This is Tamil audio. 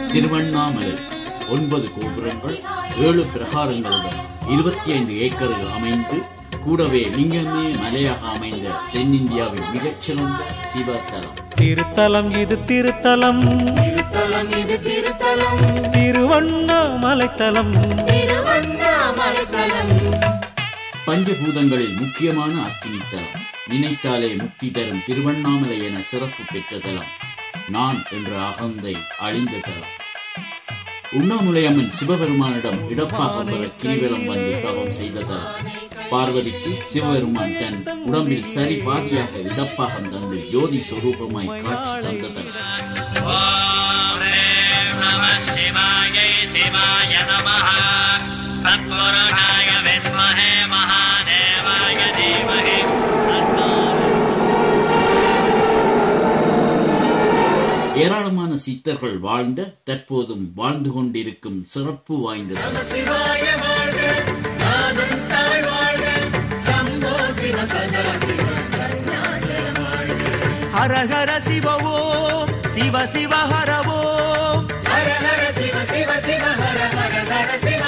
திருவண்ணாமலை ஒன்பது கோபுரங்கள் ஏழு பிரகாரங்களுடன் இருபத்தி ஐந்து ஏக்கர்கள் அமைந்து கூடவே லிங்கமே மலையாக அமைந்த தென்னிந்தியாவின் மிகச்சிறந்த சிவத்தலம் திருத்தலம் இது திருத்தலம் திருத்தலம் இது திருத்தலம் திருவண்ணாமலைத்தலம் திருவண்ணாமலைத்தலம் பஞ்சபூதங்களில் முக்கியமான அக்கினித்தலம் நினைத்தாலே முக்தி தரும் திருவண்ணாமலை என சிறப்பு பெற்ற தலம் நான் என்ற அகந்தை அழிந்த தலம் உண்ணாமுலையம்மன் சிவபெருமானிடம் இடப்பாக பெற கிரிவலம் வந்து தவம் செய்த தலம் பார்வதிக்கு சிவபெருமான் தன் உடம்பில் சரி பாதியாக இடப்பாகம் தந்து ஜோதி சொரூபமாய் காட்சி தந்த தலம் नमः शिवाय शिवाय नमः तत्पुरुषाय विद्महे महादेवाय धीमहि ஏராளமான சித்தர்கள் வாழ்ந்த தற்போதும் வாழ்ந்து கொண்டிருக்கும் சிறப்பு வாய்ந்த தலம் சிவாய வாழ்க நாதன் தாழ் வாழ்க சம்போ சிவ சதா சிவ அருணாச்சலம் வாழ்க ஹர ஹர சிவ ஓம் சிவ சிவ ஹர ஓம் ஹர ஹர சிவ சிவ சிவ ஹர ஹர ஹர சிவ